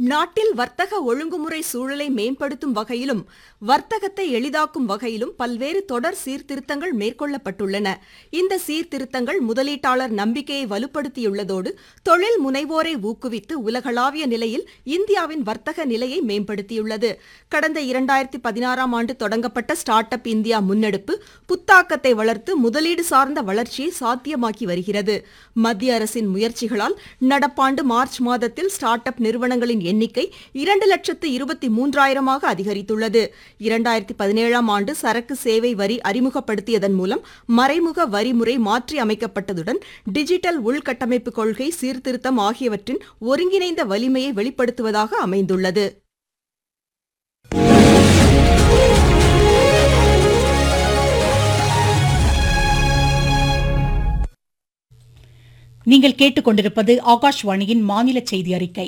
நாட்டில் வர்த்தக ஒழுங்குமுறை சூழலை மேம்படுத்தும் வகையிலும் வர்த்தகத்தை எளிதாக்கும் வகையிலும் பல்வேறு தொடர் சீர்திருத்தங்கள் மேற்கொள்ளப்பட்டுள்ளன இந்த சீர்திருத்தங்கள் முதலீட்டாளர் நம்பிக்கையை வலுப்படுத்தியுள்ளதோடு தொழில் முனைவோரை ஊக்குவித்து உலகளாவிய நிலையில் இந்தியாவின் வர்த்தக நிலையை மேம்படுத்தியுள்ளது கடந்த இரண்டாயிரத்தி பதினாறாம் ஆண்டு தொடங்கப்பட்ட ஸ்டார்ட் அப் இந்தியா முன்னெடுப்பு புத்தாக்கத்தை வளர்த்து முதலீடு சார்ந்த வளர்ச்சியை சாத்தியமாக்கி வருகிறது மத்திய அரசின் முயற்சிகளால் நடப்பாண்டு மார்ச் மாதத்தில் ஸ்டார்ட் அப் நிறுவனங்களின் எண்ணிக்கை இரண்டு லட்சத்து இருபத்தி மூன்றாயிரமாக அதிகரித்துள்ளது இரண்டாயிரத்தி பதினேழாம் ஆண்டு சரக்கு சேவை வரி அறிமுகப்படுத்தியதன் மூலம் மறைமுக வரி முறை மாற்றி அமைக்கப்பட்டதுடன் டிஜிட்டல் உள்கட்டமைப்பு கொள்கை சீர்திருத்தம் ஆகியவற்றின் ஒருங்கிணைந்த வலிமையை வெளிப்படுத்துவதாக அமைந்துள்ளது நீங்கள் கேட்டுக்கொண்டிருப்பது ஆகாஷ்வாணியின் மாநில செய்தி அறிக்கை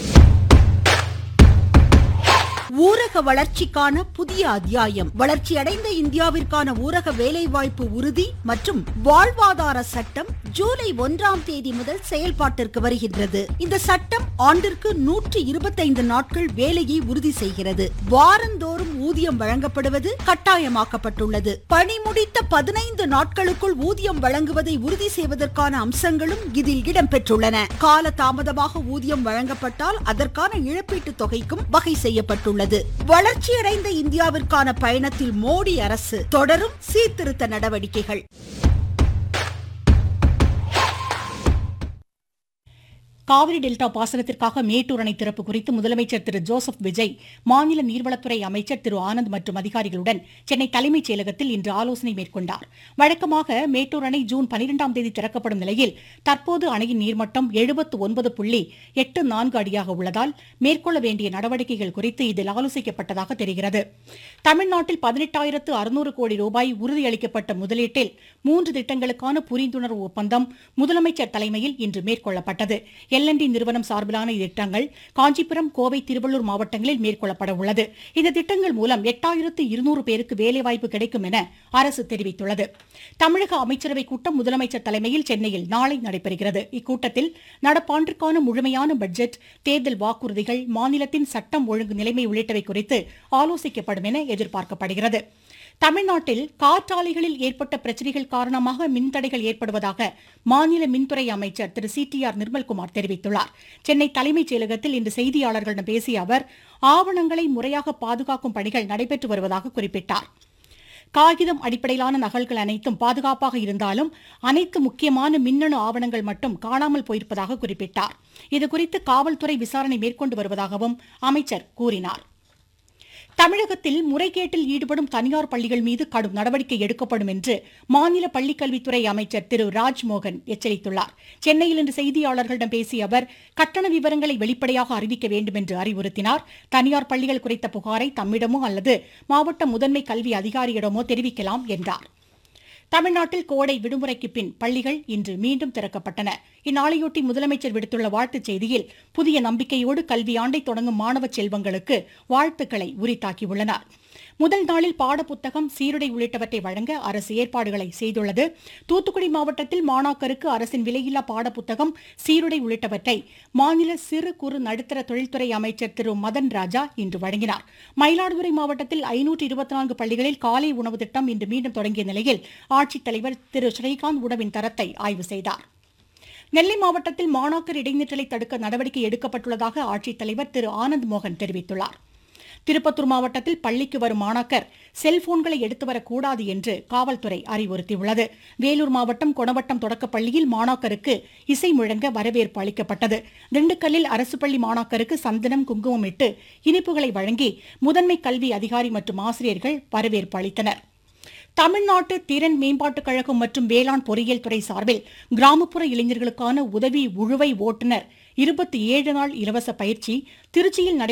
ஊரக வளர்ச்சிக்கான புதிய அத்தியாயம் வளர்ச்சியடைந்த இந்தியாவிற்கான ஊரக வேலைவாய்ப்பு உறுதி மற்றும் வாழ்வாதார சட்டம் ஜூலை ஒன்றாம் தேதி முதல் செயல்பாட்டிற்கு வருகின்றது இந்த சட்டம் ஆண்டிற்கு நூற்றி இருபத்தைந்து நாட்கள் வேலையை உறுதி செய்கிறது வாரந்தோறும் ஊதியம் வழங்கப்படுவது கட்டாயமாக்கப்பட்டுள்ளது பணி முடித்த பதினைந்து நாட்களுக்குள் ஊதியம் வழங்குவதை உறுதி செய்வதற்கான அம்சங்களும் இதில் இடம்பெற்றுள்ளன கால தாமதமாக ஊதியம் வழங்கப்பட்டால் அதற்கான இழப்பீட்டுத் தொகைக்கும் வகை செய்யப்பட்டுள்ளது வளர்ச்சியடைந்த இந்தியாவிற்கான பயணத்தில் மோடி அரசு தொடரும் சீர்திருத்த நடவடிக்கைகள் காவிரி டெல்டா பாசனத்திற்காக மேட்டூர் அணை திறப்பு குறித்து முதலமைச்சர் திரு ஜோசப் விஜய் மாநில நீர்வளத்துறை அமைச்சர் திரு ஆனந்த் மற்றும் அதிகாரிகளுடன் சென்னை தலைமைச் செயலகத்தில் இன்று ஆலோசனை மேற்கொண்டார் வழக்கமாக மேட்டூர் அணை ஜூன் பனிரெண்டாம் தேதி திறக்கப்படும் நிலையில் தற்போது அணையின் நீர்மட்டம் எழுபத்து ஒன்பது புள்ளி எட்டு நான்கு அடியாக உள்ளதால் மேற்கொள்ள வேண்டிய நடவடிக்கைகள் குறித்து இதில் ஆலோசிக்கப்பட்டதாக தெரிகிறது தமிழ்நாட்டில் பதினெட்டாயிரத்து அறுநூறு கோடி ரூபாய் உறுதியளிக்கப்பட்ட முதலீட்டில் மூன்று திட்டங்களுக்கான புரிந்துணர்வு ஒப்பந்தம் முதலமைச்சர் தலைமையில் இன்று மேற்கொள்ளப்பட்டது எல்என்டி நிறுவனம் சார்பிலான திட்டங்கள் காஞ்சிபுரம் கோவை திருவள்ளூர் மாவட்டங்களில் மேற்கொள்ளப்பட உள்ளது இந்த திட்டங்கள் மூலம் எட்டாயிரத்து இருநூறு பேருக்கு வேலைவாய்ப்பு கிடைக்கும் என அரசு தெரிவித்துள்ளது தமிழக அமைச்சரவைக் கூட்டம் முதலமைச்சர் தலைமையில் சென்னையில் நாளை நடைபெறுகிறது இக்கூட்டத்தில் நடப்பாண்டிற்கான முழுமையான பட்ஜெட் தேர்தல் வாக்குறுதிகள் மாநிலத்தின் சட்டம் ஒழுங்கு நிலைமை உள்ளிட்டவை குறித்து ஆலோசிக்கப்படும் என எதிர்பார்க்கப்படுகிறது தமிழ்நாட்டில் காற்றாலைகளில் ஏற்பட்ட பிரச்சனைகள் காரணமாக மின்தடைகள் ஏற்படுவதாக மாநில மின்துறை அமைச்சர் திரு சி டி ஆர் நிர்மல்குமார் தெரிவித்துள்ளார் சென்னை தலைமைச் செயலகத்தில் இன்று செய்தியாளர்களிடம் பேசிய அவர் ஆவணங்களை முறையாக பாதுகாக்கும் பணிகள் நடைபெற்று வருவதாக குறிப்பிட்டார் காகிதம் அடிப்படையிலான நகல்கள் அனைத்தும் பாதுகாப்பாக இருந்தாலும் அனைத்து முக்கியமான மின்னணு ஆவணங்கள் மட்டும் காணாமல் போயிருப்பதாக குறிப்பிட்டார் இதுகுறித்து காவல்துறை விசாரணை மேற்கொண்டு வருவதாகவும் அமைச்சர் கூறினார் தமிழகத்தில் முறைகேட்டில் ஈடுபடும் தனியார் பள்ளிகள் மீது கடும் நடவடிக்கை எடுக்கப்படும் என்று மாநில பள்ளிக்கல்வித்துறை அமைச்சர் திரு ராஜ்மோகன் எச்சரித்துள்ளார் சென்னையில் இன்று செய்தியாளர்களிடம் பேசிய அவர் கட்டண விவரங்களை வெளிப்படையாக அறிவிக்க வேண்டும் என்று அறிவுறுத்தினார் தனியார் பள்ளிகள் குறித்த புகாரை தம்மிடமோ அல்லது மாவட்ட முதன்மை கல்வி அதிகாரியிடமோ தெரிவிக்கலாம் என்றார் தமிழ்நாட்டில் கோடை விடுமுறைக்கு பின் பள்ளிகள் இன்று மீண்டும் திறக்கப்பட்டன இந்நாளையொட்டி முதலமைச்சர் விடுத்துள்ள வாழ்த்துச் செய்தியில் புதிய நம்பிக்கையோடு கல்வியாண்டை தொடங்கும் மாணவ செல்வங்களுக்கு வாழ்த்துக்களை உரித்தாக்கியுள்ளனர் முதல் நாளில் பாடப்புத்தகம் சீருடை உள்ளிட்டவற்றை வழங்க அரசு ஏற்பாடுகளை செய்துள்ளது தூத்துக்குடி மாவட்டத்தில் மாணாக்கருக்கு அரசின் விலையில்லா பாடப்புத்தகம் சீருடை உள்ளிட்டவற்றை மாநில சிறு குறு நடுத்தர தொழில்துறை அமைச்சர் திரு மதன் ராஜா இன்று வழங்கினார் மயிலாடுதுறை மாவட்டத்தில் ஐநூற்று இருபத்தி நான்கு பள்ளிகளில் காலை உணவு திட்டம் இன்று மீண்டும் தொடங்கிய நிலையில் ஆட்சித்தலைவர் திரு ஸ்ரீகாந்த் உணவின் தரத்தை ஆய்வு செய்தார் நெல்லை மாவட்டத்தில் மாணாக்கர் இடைநிற்றலை தடுக்க நடவடிக்கை எடுக்கப்பட்டுள்ளதாக ஆட்சித்தலைவர் திரு ஆனந்த் மோகன் தெரிவித்துள்ளார் திருப்பத்தூர் மாவட்டத்தில் பள்ளிக்கு வரும் மாணாக்கர் செல்போன்களை எடுத்து வரக்கூடாது என்று காவல்துறை அறிவுறுத்தியுள்ளது வேலூர் மாவட்டம் கொணவட்டம் தொடக்கப் பள்ளியில் மாணாக்கருக்கு இசை முழங்க வரவேற்பு அளிக்கப்பட்டது திண்டுக்கல்லில் அரசு பள்ளி மாணாக்கருக்கு சந்தனம் குங்குமம் இட்டு இனிப்புகளை வழங்கி முதன்மை கல்வி அதிகாரி மற்றும் ஆசிரியர்கள் வரவேற்பு அளித்தனர் தமிழ்நாட்டு திறன் மேம்பாட்டுக் கழகம் மற்றும் வேளாண் பொறியியல் துறை சார்பில் கிராமப்புற இளைஞர்களுக்கான உதவி உழுவை ஓட்டுநர் இருபத்தி ஏழு நாள் இலவச பயிற்சி திருச்சியில் நடை